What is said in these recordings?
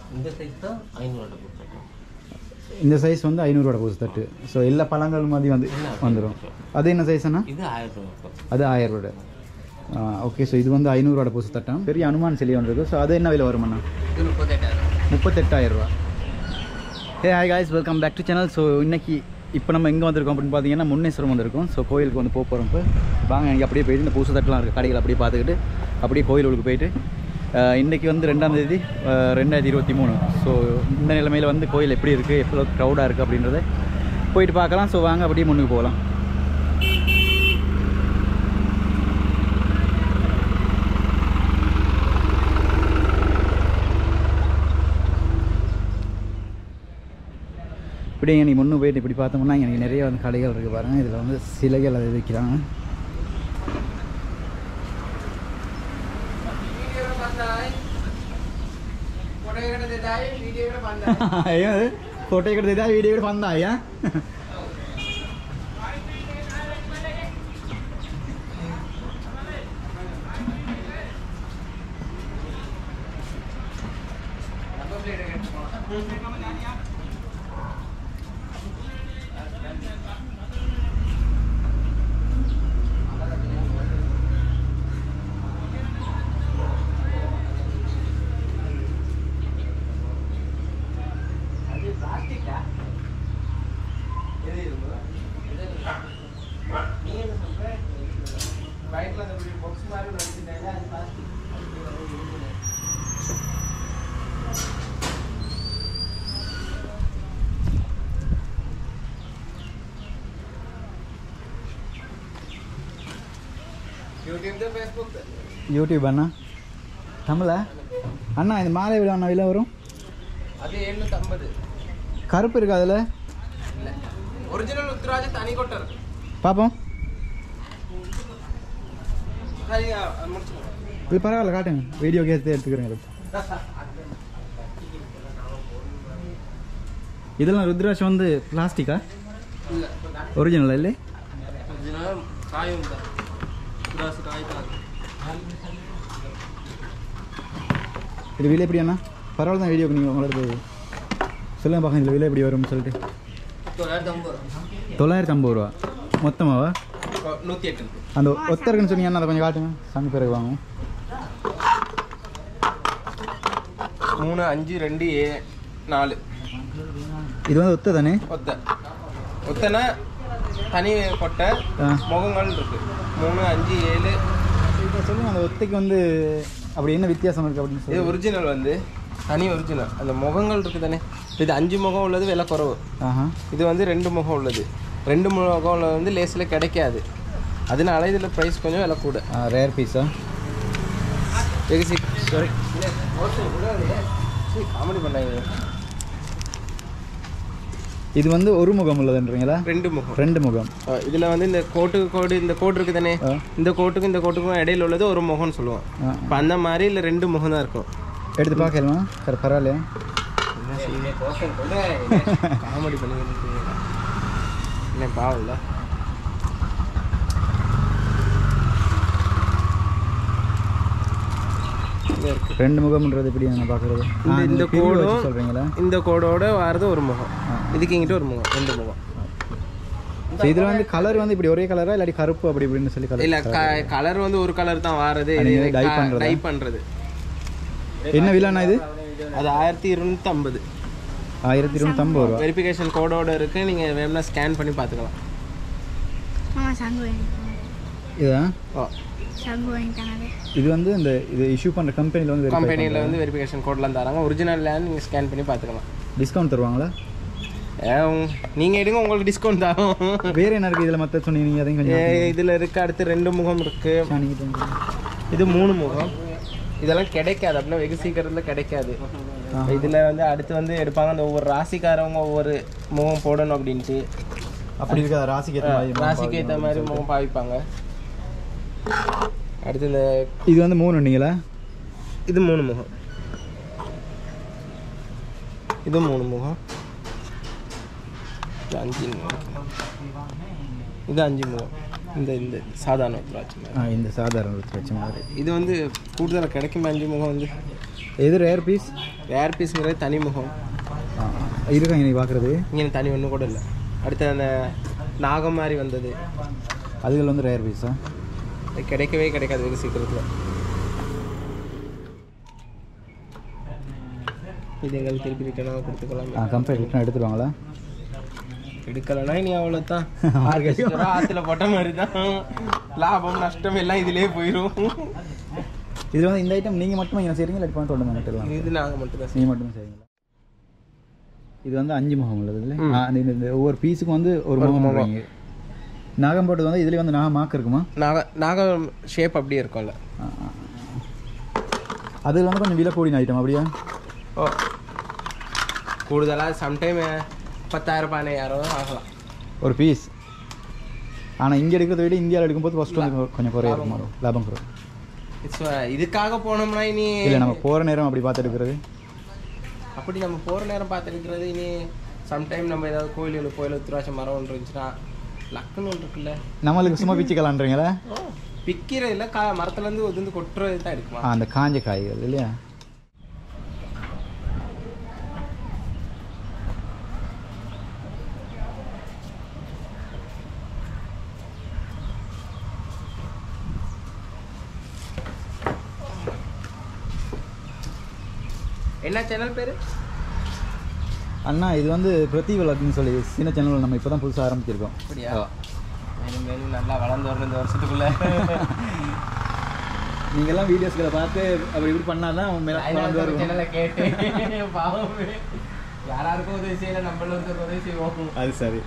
இந்த சைஸ் தான் ஐநூறு கொடுத்துருக்கோம் இந்த சைஸ் வந்து ஐநூறுரூவா பூசு தட்டு ஸோ எல்லா பழங்கள் மாதிரி வந்து வந்துடும் அது என்ன சைஸ்ண்ணா இது ஆயிரம் ரூபாய் அது ஆயிரம் ரூபாய் ஓகே ஸோ இது வந்து ஐநூறுரூவா பூசு தட்டம் பெரிய அனுமான் சிலை ஒன்று இருக்குது ஸோ அது என்ன விலை வருமாண்ணா இது முப்பத்தெட்டாயிரம் முப்பத்தெட்டாயிரம் ரூபா hey hi guys welcome back to channel so இன்னைக்கு இப்போ நம்ம எங்கே வந்திருக்கோம் அப்படின்னு பார்த்தீங்கன்னா முன்னேஸ்வரம் வந்திருக்கோம் ஸோ கோயிலுக்கு வந்து போக போகிறோம் இப்போ வாங்க இங்கே அப்படியே போயிட்டு இந்த பூசு தட்டெலாம் இருக்குது கடைகள் அப்படியே பார்த்துக்கிட்டு அப்படியே கோயிலுக்கு போயிட்டு அஹ், இன்னைக்கு வந்து ரெண்டாம் தேதி அஹ், ரெண்டாயிரத்தி இருபத்தி மூணு ஸோ இந்த நிலைமையில் வந்து கோயில் எப்படி இருக்குது எவ்வளோ க்ரௌடாக இருக்குது அப்படின்றத போயிட்டு பார்க்கலாம் ஸோ வாங்க அப்படியே முன்னுக்கு போகலாம் இப்படி நீ முன்னு போயிட்டு இப்படி பார்த்தோம்னா எனக்கு நிறைய வந்து கடைகள் இருக்குது பாருங்கள் இதில் வந்து சிலைகள் அது விற்கிறாங்க ಫೋಟೋ ಹಿಡಿದಿದ್ದ ವಿಡಿಯೋ ಹಿಡಿದು ಬಂದ ಅಯ್ಯ யூடியூப் அண்ணா தமிழா அண்ணா இந்த மாலை விட அண்ணா விலை வரும் அது எழுநூத்தம்பது கருப்பு இருக்கு அதில் இல்லை ஒரிஜினல் உத்ராஜ தனி கொட்டை இருக்கு பார்ப்போம் சரி அது முடிச்சுக்கோ இது பரவாயில்ல காட்டுங்க வீடியோக்கு எடுத்து எடுத்துக்கிறேன் இது இதெல்லாம் ருத்ராட்சம் வந்து பிளாஸ்டிக்கா இல்லை ஒரிஜினல் இல்லை ஒரிஜினல் காயும் தான் உத்ராஜ காய் தான் இது விலை எப்படி அண்ணா பரவாயில்ல தான் வீடியோக்கு நீங்கள் உங்களோட சொல்லுங்க பார்க்க இதில் விலை எப்படி வரும்னு சொல்லிட்டு தொள்ளாயிரத்தி ஐம்பது ரூபா தொள்ளாயிரத்தி ஐம்பது ரூபா மொத்தமாவா நூற்றி எட்டு இருக்கு அந்த ஒத்தருக்குன்னு சொன்னீங்கன்னா அதை கொஞ்சம் காட்டுங்க சாமி பிறகு வாங்கும் மூணு அஞ்சு ரெண்டு ஏ நாலு இது வந்து ஒத்த தானே ஒத்த ஒத்தனை தனி கொட்டை ஆ. முகங்கள் இருக்கு மூணு அஞ்சு ஏழு இப்போ சொல்லுங்க அந்த ஒத்தைக்கு வந்து அப்படி என்ன வித்தியாசம் இருக்குது அப்படின்னு இது சொல்லி ஒரிஜினல் வந்து தனி ஒரிஜினல் அந்த முகங்கள் இருக்கு தானே இது அஞ்சு முகம் உள்ளது விலை குறவு ஆஹா இது வந்து ரெண்டு முகம் உள்ளது ரெண்டு முகம் உள்ளது வந்து லேஸில் கிடைக்காது அதனால இதில் ப்ரைஸ் கொஞ்சம் விலை கூட ரேர் பீஸா வெகு சாரி காமெடி பண்ணாங்க இது வந்து ஒரு முகம் உள்ளதுன்றீங்களா ரெண்டு முகம் ரெண்டு முகம் அஹ் இதுல வந்து இந்த கோட்டுக்கு கோடு இந்த கோடு இருக்கு தானே ஆ. இந்த கோட்டுக்கும் இந்த கோட்டுக்கும் இடையில உள்ளது ஒரு முகம்னு சொல்லுவோம் ஆ. இப்போ அந்த மாதிரி இல்லை ரெண்டு முகம் தான் இருக்கும் எடுத்து பார்க்கலாமா சார் பரவாயில்லையா காமெடி பண்ணி என்ன பாவம் இல்லை இங்க இருக்கு ரெண்டு முகம்ன்றது எப்படி நான் பார்க்குறது இந்த இந்த கோடும் சொல்கிறீங்களா இந்த கோடோட வரது ஒரு முகம் இதுக்கு இங்கிட்ட ஒரு முகம் ரெண்டு முகம் ஸோ இதில் வந்து கலர் வந்து இப்படி ஒரே கலரா இல்லாட்டி கருப்பு அப்படி இப்படின்னு சொல்லி கலர் இல்ல கலர் வந்து ஒரு கலர் தான் வாரது அது நீங்க dye பண்றதா? டை பண்றது என்ன விலைண்ணா இது அது ஆயிரத்தி இருநூத்தி ஐம்பது ஆயிரத்தி இருநூத்தம்பது ரூபா வெரிஃபிகேஷன் கோடோட இருக்கு நீங்க வேணும்னா ஸ்கேன் பண்ணி பார்த்துக்கலாம் மாமா சங்கு வாங்கிட்டாங்க இதுதான் ஓ சங்கு வாங்கிட்டாங்க இது வந்து இந்த இது இஷ்யூ பண்ணுற கம்பெனியில் வந்து கம்பெனியில் வந்து வெரிஃபிகேஷன் கோட்லாம் தராங்க ஒரிஜினல் லேண்ட் நீங்கள் ஸ்கேன் பண்ணி பார்த்துக்கலாம் டிஸ்கவுண்ட் தருவாங்களா ஏ, உங்க- நீங்க எடுங்க உங்களுக்கு டிஸ்கவுண்ட் தரும் வேறு என்ன இருக்குது இதில் மற்ற சொன்னீங்க நீங்கள் அதையும் ஏ, கொஞ்சம் இதுல இருக்கு அடுத்து ரெண்டு முகம் இருக்கு சாணிக்கிட்டு வந்து. இது மூணு முகம் இதெல்லாம் கிடைக்காது அப்படின்னா வெகு சீக்கிரத்துல கிடைக்காது இதுல வந்து அடுத்து வந்து எடுப்பாங்க அந்த ஒவ்வொரு ராசிக்காரவங்க ஒவ்வொரு முகம் போடணும் அப்படின்ட்டு அப்படி இருக்கா ராசிக்கு ஏற்ற மாதிரி ராசிக்கு ஏற்ற மாதிரி முகம் பாவிப்பாங்க அடுத்து இந்த இது வந்து மூணு நீங்களா இது மூணு முகம் இது மூணு முகம் இது அஞ்சு முகம் இது அஞ்சு முகம் இந்த இந்த சாதாரண ருத்ராட்சம் மாதிரி. ஆ இந்த சாதாரண ருத்ராட்ச மாதிரி இது வந்து கூடுதலாக கிடைக்கும் அஞ்சு முகம் வந்து எது ரேர் பீஸ் ரேர் பீஸுங்கிறது தனி முகம் இருக்காங்க நீ பார்க்குறது இங்கே தனி ஒன்று கூட இல்லை அடுத்து அந்த நாகம் மாதிரி வந்தது அதுகள் வந்து ரேர் பீஸா அது கிடைக்கவே கிடைக்காது வெகு சீக்கிரத்தில் இது எங்களுக்கு திருப்பி ரிட்டர்னாக கொடுத்துக்கலாம் கம்பெனி ரிட்டர்ன் எடுத்துருவாங்களா எடுக்கலைன்னா இனி அவ்வளோதான் ஆற்றுல போட்ட மாதிரி தான் லாபம் நஷ்டம் எல்லாம் இதிலே போயிடும் இதில் வந்து இந்த ஐட்டம் நீங்கள் மட்டும் என்ன செய்கிறீங்க இல்லை பண்ண தொடர்ந்து மட்டும் இது நாங்கள் மட்டும் தான் நீங்கள் மட்டும் செய்வீங்களா இது வந்து அஞ்சு முகம் உள்ளது இல்லை ஆ, இந்த- இந்த- இந்த ஒவ்வொரு பீஸுக்கு வந்து ஒரு முகம் போடுவீங்க நாகம் போட்டது வந்து இதுலேயே வந்து நாகம் மாக்கு இருக்குமா நாக நாகம் ஷேப் அப்படியே இருக்கும்ல ஆ, ஆ. அதில் வந்து கொஞ்சம் விலை கூடின ஐட்டம் அப்படியா ஓ கூடுதலாக சம்டைம் பத்தாயிரம் பதினாயிரம் ஆகலாம் ஒரு பீஸ் ஆனால் இங்கே எடுக்கிறத விட இந்தியாவில் எடுக்கும்போது ஃபஸ்ட்டு வந்து கொஞ்சம் குறைய இருக்கும் லாபம் குறையும் இட்ஸ் இதுக்காக போனோம்னா இனி இல்லை நம்ம போகிற நேரம் அப்படி பார்த்து எடுக்கிறது அப்படி நம்ம போகிற நேரம் பார்த்துருக்கிறது இனி சம்டைம் நம்ம ஏதாவது கோயிலுக்கு கோயில் உத்திராட்ச மரம் ஒன்று இருந்துச்சுன்னா லக்குன்னு ஒன்று இருக்குல்ல நம்மளுக்கு சும்மா பிச்சுக்கலான்றீங்களா பிக்கிறது இல்லை கா மரத்துலேருந்து உதிர்ந்து கொட்டுறது தான் எடுக்குமா ஆ, அந்த காஞ்ச காய்கள் இல்லையா என்ன சேனல் பேர் அண்ணா இது வந்து பிரதி விளக்குன்னு சொல்லி சின்ன சேனல் நம்ம இப்போ தான் புதுசாக ஆரம்பிச்சிருக்கோம் அப்படியா ஆ. மேலும் மேலும் நல்லா வளர்ந்து வரணும் இந்த வருஷத்துக்குள்ள நீங்கள்லாம் வீடியோஸ்களை பார்த்து அப்படி இப்படி பண்ணால் தான் வளர்ந்து வருவோம் சேனலை கேட்டு பாவம் யாராருக்கும் உதவி செய்யல நம்மள ஒருத்தர் உதவி செய்வோம் அது சரி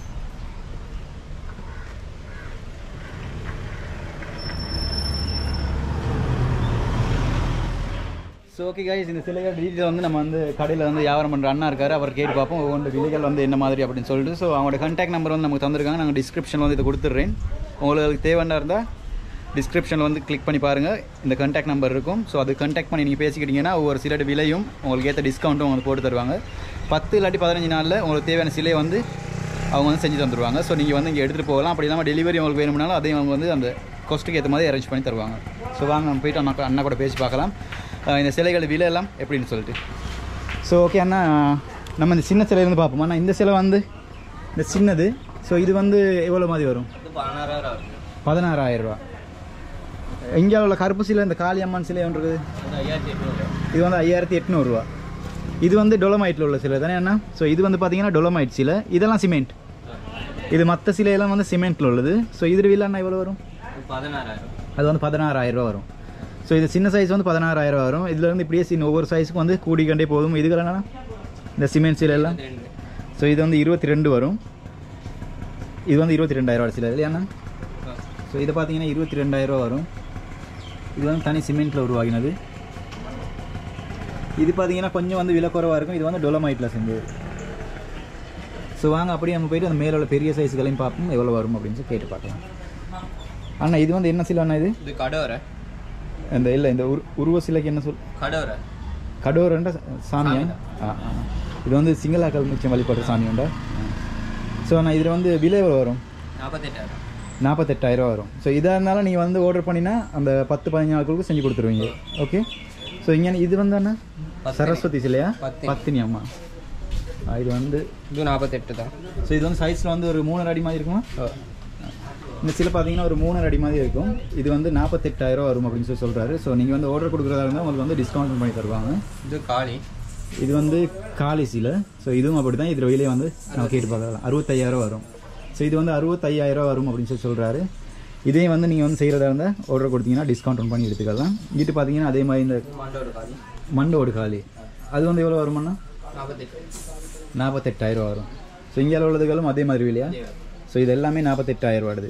ஸோ ஓகே கைஸ் இந்த சிலைகள் டீட்டெயில் வந்து நம்ம வந்து கடையில் வந்து வியாபாரம் பண்ணுற அண்ணா இருக்காரு அவர் கேட்டு பார்ப்போம் ஒவ்வொரு விலைகள் வந்து என்ன மாதிரி அப்படின்னு சொல்லிட்டு ஸோ அவங்களோட கான்டாக்ட் நம்பர் வந்து நமக்கு தந்திருக்காங்க நாங்கள் டிஸ்கிரிப்ஷனில் வந்து இதை கொடுத்துட்றேன் உங்களுக்கு தேவைன்னா இருந்தால் டிஸ்கிரிப்ஷனில் வந்து கிளிக் பண்ணி பாருங்கள் இந்த கான்டாக்ட் நம்பர் இருக்கும் ஸோ அது கான்டாக்ட் பண்ணி நீங்கள் பேசிக்கிட்டீங்கன்னா ஒவ்வொரு சிலோட விலையும் உங்களுக்கு ஏற்ற டிஸ்கவுண்ட்டும் உங்களுக்கு போட்டு தருவாங்க பத்து இல்லாட்டி பதினஞ்சு நாளில் உங்களுக்கு தேவையான சிலையை வந்து அவங்க வந்து செஞ்சு தந்துடுவாங்க ஸோ நீங்கள் வந்து இங்கே எடுத்துகிட்டு போகலாம் அப்படி இல்லாமல் டெலிவரி உங்களுக்கு வேணும்னாலும் அதையும் அவங்க வந்து அந்த காஸ்ட்டுக்கு ஏற்ற மாதிரி அரேஞ்ச் பண்ணி தருவாங்க ஸோ வாங்க நம்ம போயிட்டு அண்ணா அண்ணா கூட பேசி பார்க்கலாம் அஹ் இந்த சிலைகள் விலை எல்லாம் எப்படின்னு சொல்லிட்டு ஸோ ஓகே அண்ணா நம்ம இந்த சின்ன சிலை இருந்து பார்ப்போம் அண்ணா இந்த சிலை வந்து இந்த சின்னது ஸோ இது வந்து எவ்வளோ மாதிரி வரும் பதினாறாயிரம் ரூபா இந்தியாவில் உள்ள கருப்பு சிலை இந்த காளியம்மன் சிலை ஒன்று இது வந்து ஐயாயிரத்தி எட்நூறுரூவா இது வந்து டொலமைட்டில் உள்ள சிலை தானே அண்ணா ஸோ இது வந்து பார்த்தீங்கன்னா டொலமைட் சிலை இதெல்லாம் சிமெண்ட் இது மற்ற சிலையெல்லாம் வந்து சிமெண்ட்டில் உள்ளது ஸோ இது விலை அண்ணா எவ்வளோ வரும் அது வந்து பதினாறாயிரம் ரூபா வரும் ஸோ இது சின்ன சைஸ் வந்து பதினாறாயிரம் ரூபா வரும் இதுல இருந்து இப்படியே சின்ன ஒவ்வொரு சைஸுக்கும் வந்து கூடிக்கண்டே போதும் இதுகள் என்னன்னா இந்த சிமெண்ட் சிலை எல்லாம் ஸோ இது வந்து இருபத்தி ரெண்டு வரும் இது வந்து இருபத்தி ரெண்டாயிரம் ரூபா சிலை இல்லையாண்ணா ஸோ இதை பார்த்தீங்கன்னா இருபத்தி ரெண்டாயிரம் ரூபா வரும் இது வந்து தனி சிமெண்ட்டில் உருவாகினது இது பார்த்தீங்கன்னா கொஞ்சம் வந்து விலை குறைவாக இருக்கும் இது வந்து டொலமைட்டில் செஞ்சது ஸோ வாங்க அப்படியே நம்ம போயிட்டு அந்த மேலே உள்ள பெரிய சைஸ்களையும் பார்ப்போம் எவ்வளோ வரும் அப்படின்னு சொல்லி கேட்டு பார்க்கலாம் அண்ணா இது வந்து என்ன சிலை அண்ணா இது இது கடோரை இந்த இல்லை இந்த உரு உருவ சிலைக்கு என்ன சொல் கடோரை கடோரன்ற சாமியா ஆ ஆ. இது வந்து சிங்களாக்கள் மிச்சம் வழிபடுற சாமி உண்டா ஸோ நான் இதில் வந்து விலை எவ்வளோ வரும் நாற்பத்தெட்டாயிரம் நாற்பத்தெட்டாயிரம் ரூபா வரும் ஸோ இதாக இருந்தாலும் நீங்கள் வந்து ஆர்டர் பண்ணினா அந்த பத்து பதினஞ்சு நாட்களுக்கு செஞ்சு கொடுத்துருவீங்க ஓகே ஸோ இங்கே இது வந்து என்ன சரஸ்வதி சிலையா பத்தினி. பத்தினி அம்மா ஆ, இது வந்து இது நாற்பத்தெட்டு தான் ஸோ இது வந்து சைஸில் வந்து ஒரு மூணு அடி மாதிரி இருக்குமா இந்த சிலை பார்த்தீங்கன்னா ஒரு மூணு அடி மாதிரி இருக்கும் இது வந்து நாற்பத்தெட்டாயிரம் வரும் அப்படின்னு சொல்லி சொல்கிறாரு ஸோ நீங்கள் வந்து ஆர்டர் கொடுக்குறதா இருந்தால் உங்களுக்கு வந்து டிஸ்கவுண்ட் பண்ணி தருவாங்க இது காளி இது வந்து காலி சிலை ஸோ இதுவும் அப்படி தான் இதில் விலையை வந்து நம்ம கேட்டு பார்க்கலாம் அறுபத்தையாயிரம் வரும் ஸோ இது வந்து அறுபத்தையாயிரம் வரும் அப்படின்னு சொல்லி சொல்கிறாரு இதையும் வந்து நீங்கள் வந்து செய்கிறதா இருந்தால் ஆர்டர் கொடுத்தீங்கன்னா டிஸ்கவுண்ட் பண்ணி எடுத்துக்கலாம் இது பார்த்தீங்கன்னா அதே மாதிரி இந்த மண்டோட காளி மண்டோடு காலி அது வந்து எவ்வளோ வருமாண்ணா நாற்பத்தெட்டு நாற்பத்தெட்டாயிரம் வரும் ஸோ இங்கே உள்ளதுகளும் அதே மாதிரி இல்லையா ஸோ இது எல்லாமே நாற்பத்தெட்டாயிரம் வருது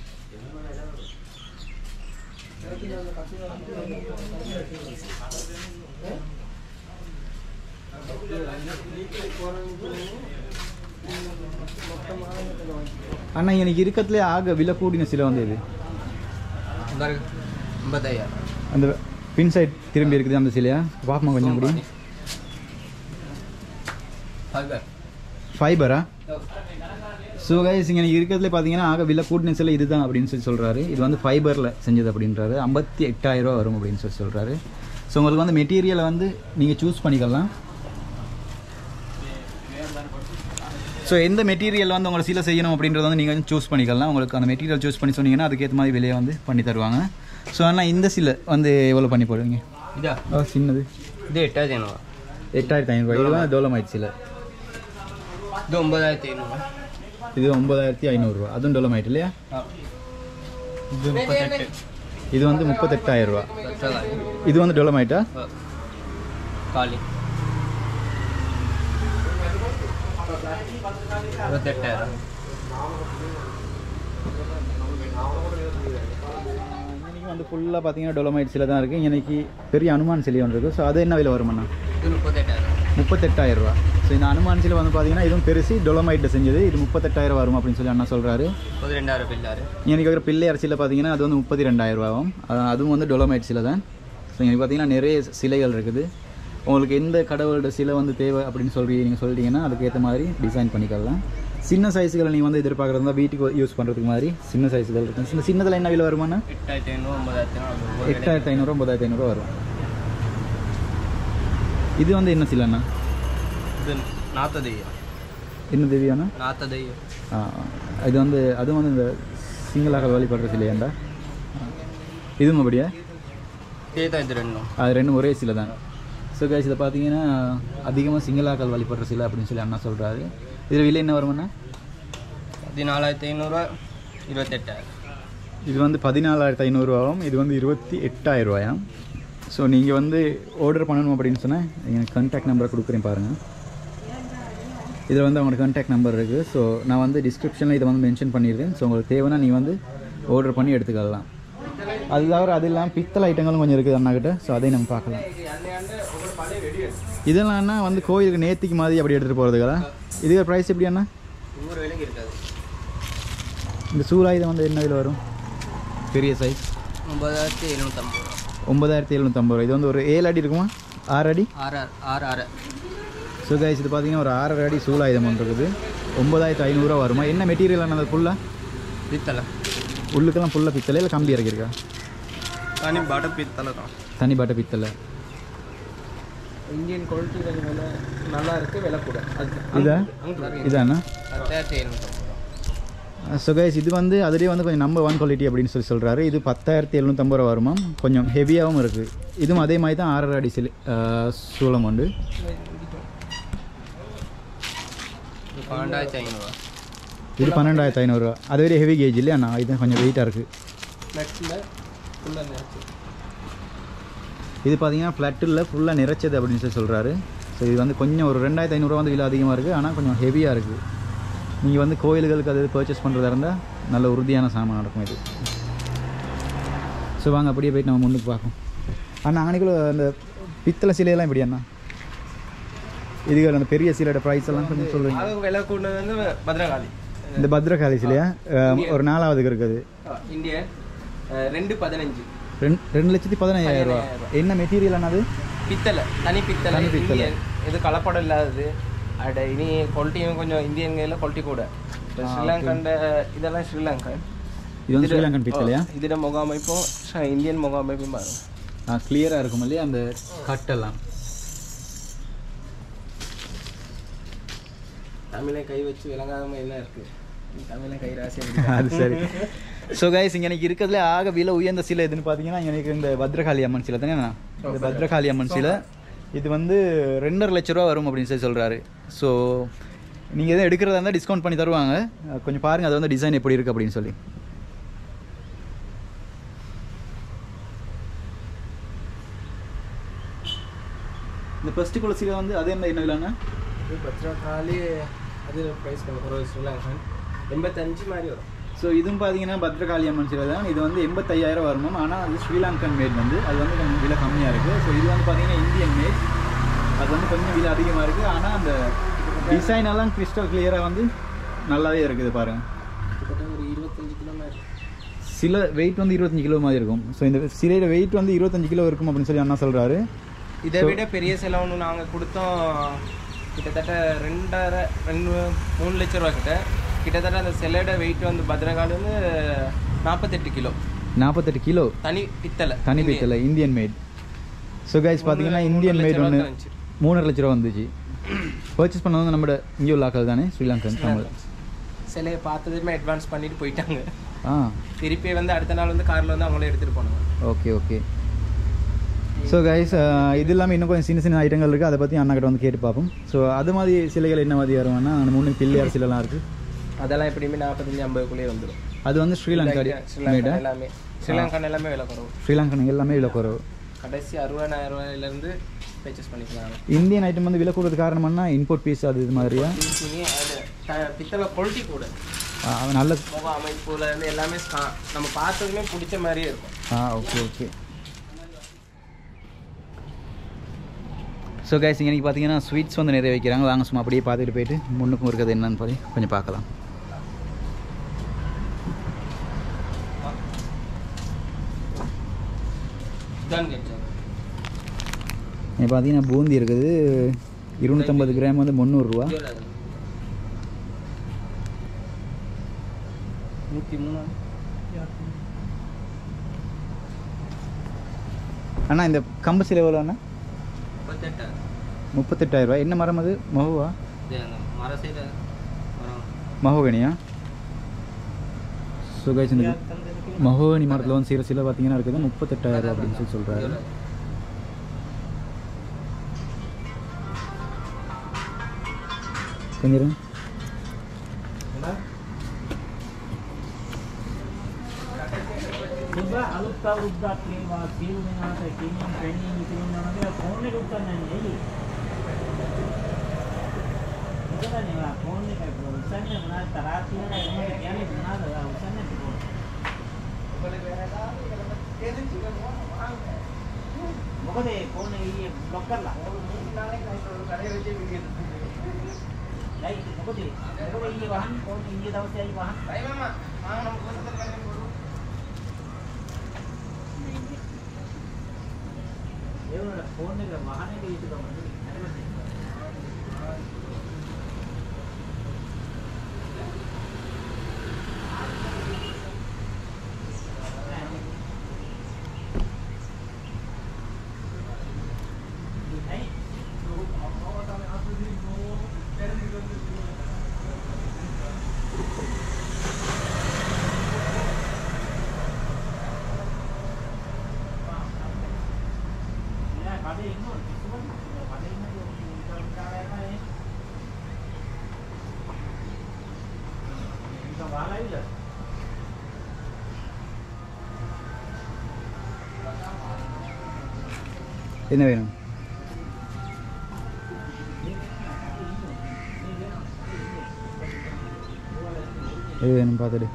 அண்ணா எனக்கு இருக்கத்துலேயே ஆக விலை கூடின சிலை வந்து இது ஐம்பத்தாயிரம் அந்த பின் சைட் திரும்பி இருக்குது அந்த சிலையா பார்ப்போமா கொஞ்சம் அப்படி ஃபைபர் ஃபைபரா ஸோ கைஸ் இங்கே இருக்கிறதுல பார்த்தீங்கன்னா ஆக விலை கூட்டின சில இதுதான் அப்படின்னு சொல்லி சொல்கிறாரு இது வந்து ஃபைபரில் செஞ்சது அப்படின்றாரு ஐம்பத்தி எட்டாயிரம் ரூபா வரும் அப்படின்னு சொல்லி சொல்கிறாரு ஸோ உங்களுக்கு வந்து மெட்டீரியலை வந்து நீங்கள் சூஸ் பண்ணிக்கலாம் ஸோ எந்த மெட்டீரியல் வந்து உங்களை சீலை செய்யணும் அப்படின்றத வந்து நீங்கள் வந்து சூஸ் பண்ணிக்கலாம் உங்களுக்கு அந்த மெட்டீரியல் சூஸ் பண்ணி சொன்னீங்கன்னா அதுக்கேற்ற மாதிரி விலையை வந்து பண்ணி தருவாங்க ஸோ ஆனால் இந்த சீலை வந்து எவ்வளோ பண்ணி போடுவீங்க இதா ஓ சின்னது இது எட்டாயிரத்தி ஐநூறுவா எட்டாயிரத்தி ஐநூறுரூவா இதுதான் டோலமைட் சீலை இது ஒன்பதாயிரத்தி ஐநூறுவா இது ஒன்பதாயிரத்தி ஐநூறுரூவா அதுவும் டோலமைட் இல்லையா இது முப்பத்தெட்டு இது வந்து முப்பத்தெட்டாயிரம் ரூபா இது வந்து டொலமைட்டா காலி இருபத்தெட்டாயிரம் இன்னைக்கு வந்து ஃபுல்லாக பார்த்தீங்கன்னா டொலமைட் சில தான் இருக்குது இன்னைக்கு பெரிய அனுமான் சிலை ஒன்று இருக்குது ஸோ அது என்ன விலை வருமாண்ணா இது முப்பத்தெட்டாயிரம் முப்பத்தெட்டாயிரம் ரூபா ஸோ இந்த அனுமான் சிலை வந்து பார்த்தீங்கன்னா இதுவும் பெருசு டொலமைட்டில் செஞ்சது இது முப்பத்தெட்டாயிரம் வரும் அப்படின்னு சொல்லி அண்ணா சொல்கிறாரு முப்பத்தி ரெண்டாயிரம் பில்லாரு இன்னைக்கு இருக்கிற பிள்ளையார் சிலை பார்த்தீங்கன்னா அது வந்து முப்பத்தி ரெண்டாயிரம் ரூபாவும் அது- அதுவும் வந்து டொலமைட் சிலை தான் ஸோ இங்கே பார்த்தீங்கன்னா நிறைய சிலைகள் இருக்குது உங்களுக்கு எந்த கடவுளோட சிலை வந்து தேவை அப்படின்னு சொல்லி நீங்கள் சொல்லிட்டீங்கன்னா அதுக்கேற்ற மாதிரி டிசைன் பண்ணிக்கலாம் சின்ன சைஸுகளை நீங்கள் வந்து எதிர்பார்க்குறது தான் வீட்டுக்கு யூஸ் பண்ணுறதுக்கு மாதிரி சின்ன சைஸுகள் இருக்கும் சின்ன சின்னதில் என்ன விலை வருமானா எட்டாயிரத்தி ஐநூறு ஒன்பதாயிரத்தி ஐநூறு எட்டாயிரத்தி ஐநூறு ஒன்பதாயிரத்தி ஐநூறுரூவா வரும் இது வந்து என்ன சிலைண்ணா இது நாத்ததையம் என்ன தேவியாண்ணா நாத்ததையம் ஆ ஆ. இது வந்து அதுவும் வந்து இந்த சிங்களாக வழிபடுற சிலையாண்டா ஆ. இதுவும் அப்படியா இதே இது ரெண்டும் அது ரெண்டும் ஒரே சிலை தான் ஸோ கைஸ் இதை பார்த்தீங்கன்னா அதிகமாக சிங்களாக்கள் வழிபடுற சிலை அப்படின்னு சொல்லி அண்ணா சொல்கிறாரு இதில் விலை என்ன வருமாண்ணா பதினாலாயிரத்தி ஐநூறுரூவா இருபத்தெட்டாயிரம் இது வந்து பதினாலாயிரத்து ஐநூறுரூவாவும் இது வந்து இருபத்தி எட்டாயிரம் ரூபாயாம் ஸோ நீங்கள் வந்து ஆர்டர் பண்ணணும் அப்படின்னு சொன்னால் எனக்கு கான்டாக்ட் நம்பரை கொடுக்குறேன் பாருங்கள் இதில் வந்து அவங்களோட கான்டாக்ட் நம்பர் இருக்குது ஸோ நான் வந்து டிஸ்கிரிப்ஷனில் இதை வந்து மென்ஷன் பண்ணிடுறேன் ஸோ உங்களுக்கு தேவைன்னா நீங்கள் வந்து ஆர்டர் பண்ணி எடுத்துக்கலாம் அது தவிர அது இல்லாமல் பித்தளை ஐட்டங்களும் கொஞ்சம் இருக்குது அண்ணாக்கிட்ட ஸோ அதையும் நம்ம பார்க்கலாம் இதெல்லாம் அண்ணா வந்து கோயிலுக்கு நேத்திக்கு மாதிரி அப்படி எடுத்துகிட்டு போகிறதுக்கா இதுக்கு ப்ரைஸ் எப்படி அண்ணா நூறு விலைக்கு இருக்காது இந்த சூறாயுதம் வந்து என்ன இதில் வரும் பெரிய சைஸ் ஒன்பதாயிரத்தி எழுநூற்றம்பது ரூபா ஒன்பதாயிரத்தி எழுநூற்றம்பது ரூபா இது வந்து ஒரு ஏழு அடி இருக்குமா ஆறு அடி ஆறு ஆறு ஆறு ஆறு ஸோ கைஸ் இது பார்த்தீங்கன்னா ஒரு ஆறரை அடி சூலாயுதம் ஒன்று இருக்குது ஒன்பதாயிரத்து ஐநூறுரூவா வருமா என்ன மெட்டீரியல் ஆனது ஃபுல்லாக பித்தளை உள்ளுக்கெல்லாம் ஃபுல்லாக பித்தளை இல்லை கம்பி இறக்கியிருக்கா தனி பட பித்தளை தான் தனி பாட்டை பித்தளை இந்தியன் குவாலிட்டி கொஞ்சம் விலை நல்லா இருக்கு விலை கூட அது இதா இதாண்ணா பத்தாயிரத்தி எழுநூற்றம்பது ரூபா ஸோ கைஸ் இது வந்து அதுலேயே வந்து கொஞ்சம் நம்பர் ஒன் குவாலிட்டி அப்படின்னு சொல்லி சொல்கிறாரு இது பத்தாயிரத்தி எழுநூற்றம்பது ரூபா வருமா கொஞ்சம் ஹெவியாகவும் இருக்குது இதுவும் அதே மாதிரி தான் ஆறரை அடி சிலை சூளம் உண்டு இது பன்னெண்டாயிரத்தி ஐநூறுரூவா இது பன்னெண்டாயிரத்து ஐநூறுரூவா அது வரை ஹெவி கேஜ் இல்லையா அண்ணா இது கொஞ்சம் வெயிட்டாக இருக்குது நெக்ஸ்ட்டில் ஃபுல்லாக நினச்சி இது பார்த்தீங்கன்னா ஃப்ளட்டில் ஃபுல்லாக நிறைச்சது அப்படின்னு சொல்லி சொல்கிறாரு ஸோ இது வந்து கொஞ்சம் ஒரு ரெண்டாயிரத்து ஐநூறுரூவா வந்து விலை அதிகமாக இருக்குது ஆனால் கொஞ்சம் ஹெவியாக இருக்குது நீங்கள் வந்து கோயில்களுக்கு அது பர்ச்சேஸ் பண்ணுறதா இருந்தால் நல்ல உறுதியான சாமான் நடக்கும் இது ஸோ வாங்க அப்படியே போயிட்டு நம்ம முன்னுக்கு பார்ப்போம் அண்ணா அன்னைக்குள்ள அந்த பித்தளை சிலையெல்லாம் எப்படி அண்ணா இதுக்கு அந்த பெரிய சிலையோட ப்ரைஸ் எல்லாம் கொஞ்சம் சொல்லுவீங்க அது விலை கூடது வந்து பத்ரகாளி இந்த பத்ரகாளி சிலையா அஹ், ஒரு நாலாவதுக்கு இருக்குது இந்தியன் ரெண்டு பதினஞ்சு ரெண்டு ரெண்டு லட்சத்தி பதினையாயிரம் ரூபா என்ன மெட்டீரியல் அண்ணா அது பித்தளை தனி பித்தளை தனி பித்தளை. இந்தியன் இது கலப்படம் இல்லாதது அட இனி குவாலிட்டியும் கொஞ்சம் இந்தியன் கையில் குவாலிட்டி கூட இப்போ ஸ்ரீலங்கண்ட இதெல்லாம் ஸ்ரீலங்கன் இது வந்து ஸ்ரீலங்கன் பித்தளையா இதோட முகாமைப்பும் ஸ்ரீ- இந்தியன் முகாமைப்பும் பாருங்க ஆ கிளியராக இருக்கும் இல்லையா அந்த கட்டெல்லாம் தமிழை கை வச்சு விளங்காதம என்ன இருக்கு தமிழை கை ராசி அது சரி ஸோ கைஸ் இங்கே எனக்கு இருக்கிறதுல ஆக விலை உயர்ந்த சிலை எதுன்னு பார்த்தீங்கன்னா எனக்கு இந்த பத்ரகாளி அம்மன் சிலை தானே இந்த பத்ரகாளி அம்மன் சிலை இது வந்து ரெண்டரை லட்ச ரூபா வரும் அப்படின்னு சொல்லி சொல்கிறாரு ஸோ நீங்கள் எதுவும் எடுக்கிறதா இருந்தால் டிஸ்கவுண்ட் பண்ணி தருவாங்க அஹ் கொஞ்சம் பாருங்கள் அது வந்து டிசைன் எப்படி இருக்குது அப்படின்னு சொல்லி இந்த ஃபஸ்ட்டுக்குள்ள சிலை வந்து அதே மாதிரி என்ன விலைன்னா இது பத்ரகாளி அது ப்ரைஸ் கொஞ்சம் குறைவு ஸ்ரீலங்கன் எண்பத்தஞ்சு மாதிரி வரும் ஸோ இதுவும் பார்த்தீங்கன்னா பத்ரகாளி அம்மன் சிலை தான் இது வந்து எண்பத்தையாயிரம் வருமாம் ஆனால் அது ஸ்ரீலங்கன் மேட் வந்து அது வந்து கொஞ்சம் விலை கம்மியாக இருக்குது ஸோ இது வந்து பார்த்தீங்கன்னா இந்தியன் மேட் அது வந்து கொஞ்சம் விலை அதிகமாக இருக்குது ஆனால் அந்த டிசைன் எல்லாம் கிறிஸ்டல் கிளியராக வந்து நல்லாவே இருக்குது பாருங்கள் கிட்டத்தட்ட ஒரு இருபத்தஞ்சு கிலோ மாதிரி சில வெயிட் வந்து இருபத்தஞ்சு கிலோ மாதிரி இருக்கும் ஸோ இந்த சிலையோட வெயிட் வந்து இருபத்தஞ்சு கிலோ இருக்கும் அப்படின்னு சொல்லி அண்ணா சொல்கிறாரு இதை விட பெரிய சிலை ஒன்று நாங்கள் கொடுத்தோம் கிட்டத்தட்ட ரெண்டரை ரெண்டு மூணு லட்ச ரூபா கிட்ட கிட்டத்தட்ட அந்த சிலையோட வெயிட் வந்து பத்ரகாளி வந்து நாற்பத்தெட்டு கிலோ நாற்பத்தெட்டு கிலோ தனி பித்தளை தனி இந்தியன். பித்தளை இந்தியன் மேட் ஸோ கைஸ் பார்த்தீங்கன்னா மூணு இந்தியன் மேட் லட்ச ஒன்று ரூபா வந்துச்சு. மூணரை லட்ச ரூபா வந்துச்சு பர்ச்சேஸ் பண்ணது வந்து நம்ம இங்கே உள்ள ஆக்கள் தானே ஸ்ரீலங்கன் தமிழ் சிலையை பார்த்ததுமே அட்வான்ஸ் பண்ணிட்டு போயிட்டாங்க ஆ திருப்பி வந்து அடுத்த நாள் வந்து காரில் வந்து அவங்களே எடுத்துகிட்டு போனாங்க ஓகே ஓகே ஸோ கைஸ் இது இல்லாமல் இன்னும் கொஞ்சம் சின்ன சின்ன ஐட்டங்கள் இருக்குது அதை பற்றி அண்ணா கிட்ட வந்து கேட்டு பார்ப்போம் ஸோ அது மாதிரி சிலைகள் என்ன மாதிரி வருவாங்கன்னா அந்த மூணு பிள்ளையார் சிலைலாம் இருக்குது அதெல்லாம் எப்படியுமே நாற்பத்தஞ்சு ஐம்பதுக்குள்ளேயே வந்துடும் அது வந்து ஸ்ரீலங்கா ஸ்ரீலங்கா மேடா எல்லாமே ஸ்ரீலங்கா எல்லாமே விலை குறவு ஸ்ரீலங்கன் எல்லாமே விலை குறவு கடைசி அறுபதாயிரம் ரூபாயிலேருந்து பர்ச்சேஸ் பண்ணிக்கலாம் இந்தியன் ஐட்டம் வந்து விலை கூடுறது காரணம்னா இம்போர்ட் பீஸ் அது இது மாதிரியா இனி அது த- பித்தளை குவாலிட்டி கூட ஆ, அது நல்ல முக அமைப்புல இருந்து எல்லாமே ஸ்கா- நம்ம பார்த்ததுமே பிடிச்ச மாதிரியே இருக்கும் ah okay okay so guys இன்றைக்கி பார்த்தீங்கன்னா ஸ்வீட்ஸ் வந்து நிறைய வைக்கிறாங்க வாங்க சும்மா அப்படியே பார்த்துட்டு போயிட்டு முன்னுக்கும் இருக்கிறது என்னன்னு சொல்லி கொஞ்சம் பார்க்கலாம் இதான் கேட்டேன் இப்போ பார்த்தீங்கன்னா பூந்தி இருக்குது இருநூற்றம்பது கிராம் வந்து முந்நூறுரூவா நூற்றி மூணு அண்ணா இந்த கம்பு சிலை எவ்வளோ அண்ணா முப்பத்தெட்டு முப்பத்தெட்டாயிரரூவா என்ன மரம் அது மகுவா இது அந்த மர சைடு மகோகனியா ஸோ கைஸ் இந்த மகோகனி மரத்தில் வந்து சில சில பார்த்தீங்கன்னா இருக்குது முப்பத்தெட்டாயிரம் ரூபா அப்படின்னு சொல்லி சொல்கிறாரு கொஞ்சம் இருங்க. සුබ අලුත් අවුරුද්දක් වේවා සියලු දෙනාට කිමින් පැණි ඉතිරින්න නේද ෆෝන් එක උස්සන්නේ ඇයි මොකද නේ ෆෝන් එක උස්සන්නේ මොනවද තරහා කියලා එහෙම කියන්නේ මොනවද ඔයා උස්සන්නේ ෆෝන් මොකද ඒ ෆෝන් එක ඊයේ බ්ලොක් කරලා ඇයි මොකද මොකද ඊයේ වහන්නේ ෆෝන් ඊයේ දවසේ ඇයි වහන්නේ ඒ වුණාට ෆෝන් එක වහන එක යුතුකම නෙවෙයි නෑ කඩේ ඉන්න ඕනේ කිසිම කඩේ ඉන්න ඕනේ කාලයකයි ඒක බාලයිද என்ன வேணும் எது வேணும் பார்த்துட்டு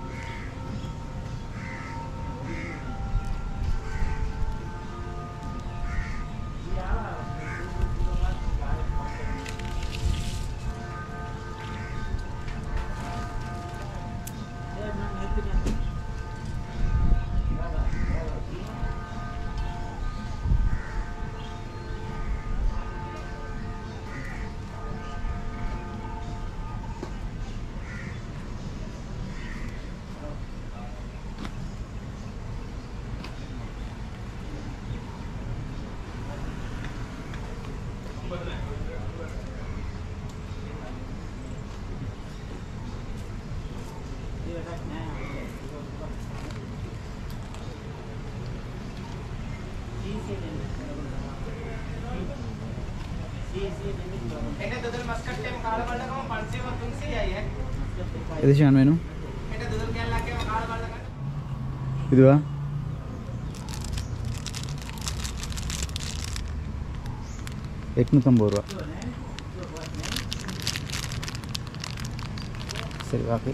එන්න දොදල් මස්කට් එකම කාලා බලනකම 500 300යි ඈ. எது ஷான் வேணும் එන්න දොදල් කැල්ලක් එකම කාලා බලනකම இதுவா எட்நூற்றம்பது ரூபா சரி ஓகே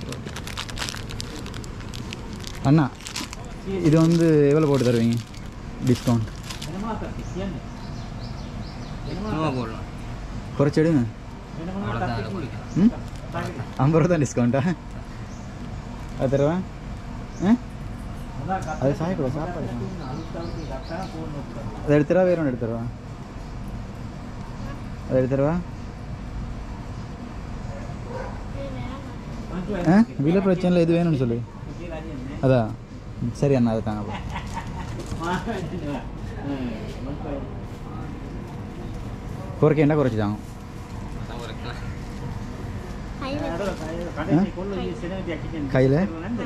அண்ணா இது வந்து எவ்வளோ போட்டு தருவீங்க டிஸ்கவுண்ட் වෙනවා කියන්නේ நூறு போடலாம் குறைச்சி எடுங்க ம் ஐம்பது ரூபா தான் டிஸ்கவுண்ட்டா அது தருவா ஆ அது சாயக்கூட சாப்பாடு அதை எடுத்துருவா வேற ஒன்று எடுத்துருவா அதை எடுத்துருவா ஆ விலை பிரச்சனை எது வேணும்னு சொல்லு அதான் ம், சரி அண்ணா அதை தாங்க அப்போ. குறைக்க என்ன குறைச்சி தாங்க கையில்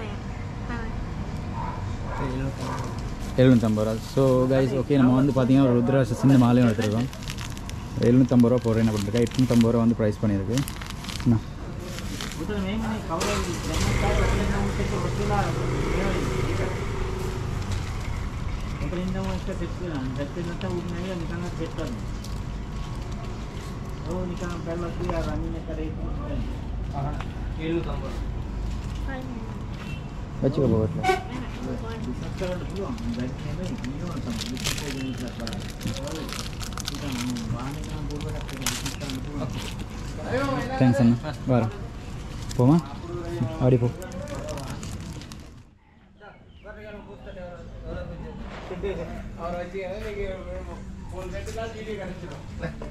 எழுநூற்றம்பது ரூபா ஸோ கைஸ் ஓகே நம்ம வந்து பார்த்தீங்கன்னா ஒரு ருத்ராட்ச சின்ன மாலையும் எடுத்துருக்கோம் எழுநூற்றம்பது ரூபா போடுறேன் என்ன பண்ணிருக்கேன் எட்நூற்றம்பது ரூபா வந்து ப்ரைஸ் பண்ணியிருக்கு என்ன නිකන් බැලලා කියලා රනින්න කරේ எழுநூற்றம்பது வச்சுக்கோ வீட்டில் සක්කරන්න පුළුවන් බැක් නෙමෙයි නියම තමයි විශේෂ දෙයක් බලන්න. නිකන් වාහනේ ගන්න බෝලයක් විශේෂ කරන්න පුළුවන්. தேங்க்ஸ் அண்ணா வரோம் போமா ஆடி போ அவரை வச்சு நீங்கள் ஒரு ரெண்டு நாள் வீடியோ கிடச்சிடும்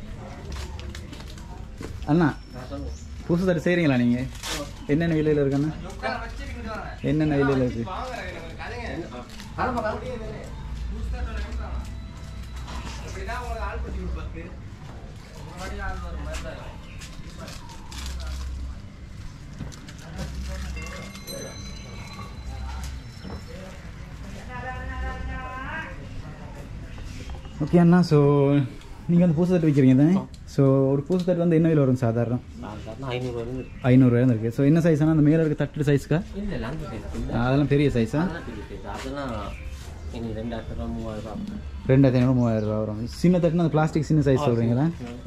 அண்ணா புதுசு தட்டு செய்கிறீங்களா நீங்கள் என்னென்ன விலையில் இருக்குண்ணா என்னென்ன விலையில் இருக்கு அப்படிதான் உங்களுக்கு ஆள் பண்ணி கொடுப்பாரு முன்னாடி ஆள் வரும் மாதிரி தான் இருக்கும். ஓகே அண்ணா ஸோ நீங்கள் வந்து புதுசு தட்டு விற்கிறீங்க தானே ஸோ ஒரு புதுசு தட்டு வந்து என்ன விலை வரும் சாதாரண ஐநூறு வருது ஐநூறுரூவா இருக்குது ஸோ என்ன சைஸ்னா அந்த மேலே இருக்க தட்டு சைஸ்க்கா இல்ல இல்ல அந்த சைஸ் இல்ல அதெல்லாம் பெரிய சைஸா அதெல்லாம் பெரிய size. அதெல்லாம் இனி ரெண்டாயிரத்தி ரூபா மூவாயிரம் ரூபா ரெண்டாயிரத்தி ஐநூறு மூவாயிரம் ரூபா வரும் சின்ன தட்டுனா அந்த பிளாஸ்டிக் சின்ன சைஸ் சொல்கிறீங்களா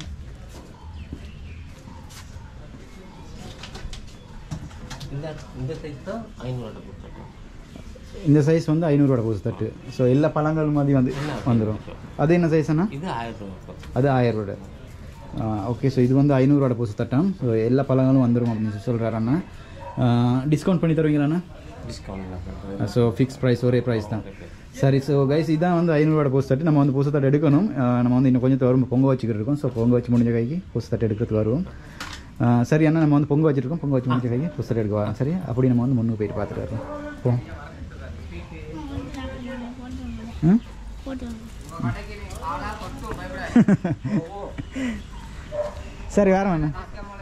இந்த இந்த சைஸ் தான் ஐநூறு கொடுத்துருக்கோம் இந்த சைஸ் வந்து ஐநூறுரூவா புதுசு தட்டு ஸோ எல்லா பழங்கள் மாதிரி வந்து வந்துடும் அது என்ன சைஸ்ண்ணா இது ஆயிரம் ரூபா அது ஆயிரம் ரூபா ஓகே ஸோ இது வந்து ஐநூறுரூவா பூசு தட்டம் ஸோ எல்லா பழங்களும் வந்துடும் அப்படின்னு சொல்கிறாரு அண்ணா டிஸ்கவுண்ட் பண்ணி தருவீங்களாண்ணா டிஸ்கவுண்ட் ஸோ ஃபிக்ஸ் ப்ரைஸ் ஒரே ப்ரைஸ் தான் சரி ஸோ கைஸ் இதான் வந்து ஐநூறுரூவா பூசு தட்டு நம்ம வந்து பூசு தட்டு எடுக்கணும் அஹ் நம்ம வந்து இன்னும் கொஞ்சம் வரும் பொங்க வச்சுக்கிட்டு இருக்கோம் ஸோ பொங்க வச்சு முடிஞ்ச கைக்கு பூசு தட்டு எடுக்கிறதுக்கு வருவோம் அஹ் சரி அண்ணா நம்ம வந்து பொங்க வச்சுருக்கோம் பொங்க வச்சு முடிஞ்ச கைக்கு பூசு தட்டு எடுக்க வரோம் சரி அப்படி நம்ம வந்து முன்னுக்கு போயிட்டு பார்த்துட்டு வரோம் போ ம் போட்டு சரி வரேன் அண்ணா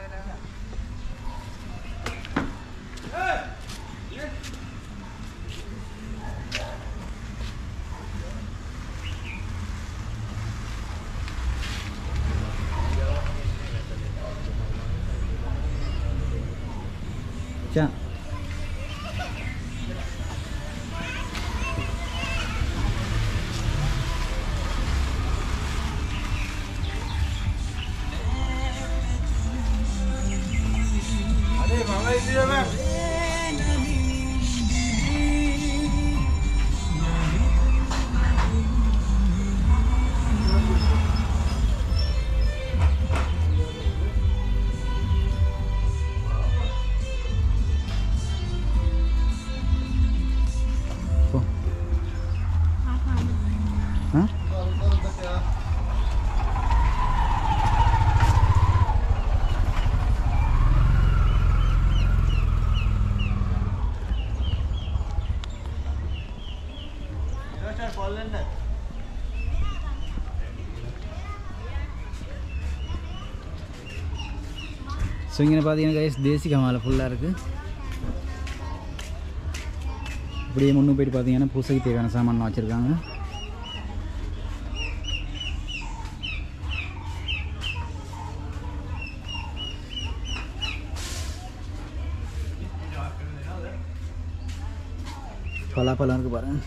சா போ ஆ ஸோ இங்கே பார்த்தீங்கன்னா கைஸ் தேசிகா மாலை ஃபுல்லாக இருக்குது இப்படியே முன்னு போயிட்டு பார்த்தீங்கன்னா பூசைக்கு தேவையான சாமான்லாம் வச்சுருக்காங்க பலாப்பழம் இருக்குது பாருங்க